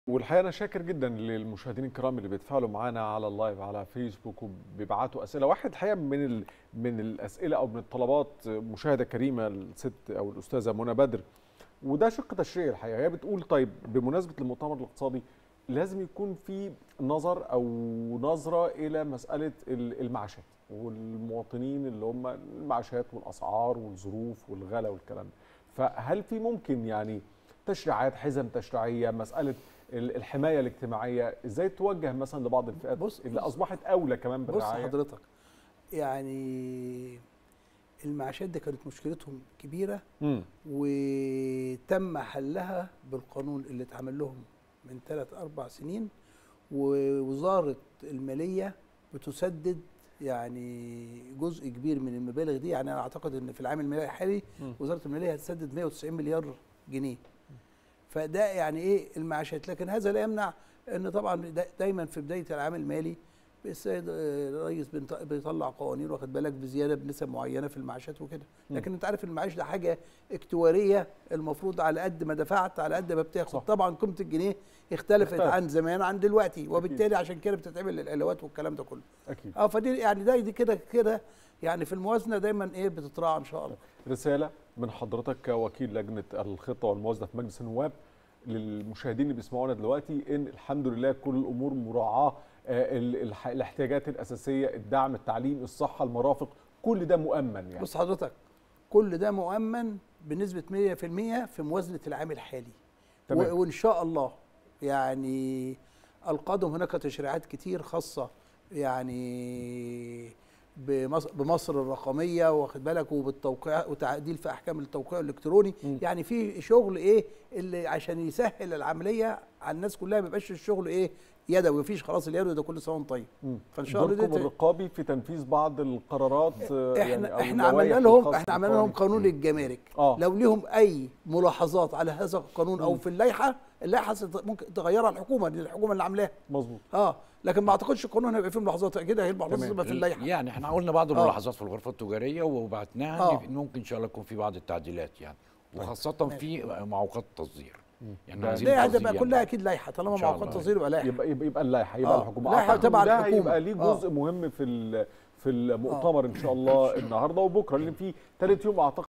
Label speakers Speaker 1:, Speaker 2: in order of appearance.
Speaker 1: والحقيقه انا شاكر جدا للمشاهدين الكرام اللي بيتفاعلوا معانا على اللايف على فيسبوك وبيبعتوا اسئله واحد الحقيقه من ال... من الاسئله او من الطلبات مشاهده كريمه الست او الاستاذه منى بدر وده شق تشريعي الحقيقه هي بتقول طيب بمناسبه المؤتمر الاقتصادي لازم يكون في نظر او نظره الى مساله المعاشات والمواطنين اللي هم المعاشات والاسعار والظروف والغلا والكلام ده فهل في ممكن يعني تشريعات حزم تشريعيه مساله الحمايه الاجتماعيه ازاي توجه مثلا لبعض الفئات
Speaker 2: بص
Speaker 1: اللي اصبحت اولى كمان
Speaker 2: بص
Speaker 1: بالرعايه
Speaker 2: حضرتك يعني المعاشات دي كانت مشكلتهم كبيره
Speaker 1: مم.
Speaker 2: وتم حلها بالقانون اللي اتعمل لهم من ثلاث اربع سنين ووزاره الماليه بتسدد يعني جزء كبير من المبالغ دي يعني انا اعتقد ان في العام المالي الحالي
Speaker 1: مم.
Speaker 2: وزاره الماليه هتسدد 190 مليار جنيه فده يعني ايه المعاشات لكن هذا لا يمنع ان طبعا دا- دايما في بدايه العام المالي السيد آه، الرئيس بنط- بيطلع قوانين واخد بالك بزياده بنسب معينه في المعاشات وكده
Speaker 1: مم.
Speaker 2: لكن انت عارف المعاش ده حاجه اكتواريه المفروض على قد ما دفعت على قد ما بتاخد
Speaker 1: صح.
Speaker 2: طبعا قيمه الجنيه اختلفت
Speaker 1: اختلف.
Speaker 2: عن زمان عن دلوقتي وبالتالي عشان كده بتتعمل الالوات والكلام ده كله
Speaker 1: اكيد
Speaker 2: اه فدي يعني ده دي كده كده يعني في الموازنه دايما ايه بتتراعى ان شاء الله
Speaker 1: رساله من حضرتك كوكيل لجنه الخطه والموازنه في مجلس النواب للمشاهدين اللي بيسمعونا دلوقتي ان الحمد لله كل الامور مراعاه آه، ال- الح- الاحتياجات الاساسيه الدعم التعليم الصحه المرافق كل ده مؤمن يعني
Speaker 2: بص حضرتك كل ده مؤمن بنسبة 100% في موازنة العام الحالي
Speaker 1: تمام.
Speaker 2: و- وإن شاء الله يعني القادم هناك تشريعات كتير خاصة يعني بمصر, بمصر الرقمية واخد بالك وبالتوقيع وتعديل في أحكام التوقيع الإلكتروني
Speaker 1: م.
Speaker 2: يعني في شغل إيه اللي عشان يسهل العملية على الناس كلها ما يبقاش الشغل إيه يدوي مفيش خلاص اليدوي ده كل سنة وأنت طيب
Speaker 1: مم.
Speaker 2: فإن شاء الله
Speaker 1: دوركم
Speaker 2: دي-
Speaker 1: الرقابي في تنفيذ بعض القرارات آه،
Speaker 2: احنا
Speaker 1: يعني أو
Speaker 2: احنا
Speaker 1: اللوائح
Speaker 2: عملنا لهم
Speaker 1: الخاصة
Speaker 2: احنا عملنا لهم
Speaker 1: بالقوانين.
Speaker 2: قانون الجمارك
Speaker 1: آه.
Speaker 2: لو ليهم اي ملاحظات على هذا القانون او
Speaker 1: مم.
Speaker 2: في اللائحه اللائحه ست- ممكن تغيرها الحكومه دي الحكومه اللي عاملاها
Speaker 1: مظبوط
Speaker 2: اه لكن ما اعتقدش القانون هيبقى فيه ملاحظات اكيد هي الملاحظات
Speaker 1: تمام.
Speaker 2: تبقى في اللائحه
Speaker 3: يعني احنا قلنا بعض
Speaker 2: آه.
Speaker 3: الملاحظات في الغرفه التجاريه وبعتناها
Speaker 2: آه.
Speaker 3: إن ممكن ان شاء الله يكون في بعض التعديلات يعني
Speaker 1: طيب.
Speaker 3: وخاصه
Speaker 2: ماشي.
Speaker 3: في معوقات التصدير يعني
Speaker 1: ده-
Speaker 3: عايزين
Speaker 2: ده
Speaker 3: تصدير
Speaker 2: هتبقى
Speaker 3: يعني.
Speaker 2: كلها اكيد لائحه طالما
Speaker 3: إن شاء
Speaker 2: معوقات
Speaker 3: الله.
Speaker 2: تصدير يبقى لائحه
Speaker 1: يبقى يبقى, يبقى اللائحه يبقى
Speaker 2: آه.
Speaker 1: الحكومه
Speaker 2: لائحة
Speaker 1: أعتقد
Speaker 2: تبع
Speaker 1: ده
Speaker 2: الحكومة.
Speaker 1: هيبقى ليه
Speaker 2: آه.
Speaker 1: جزء مهم في ال- في المؤتمر ان شاء الله النهارده وبكره لان في ثالث يوم اعتقد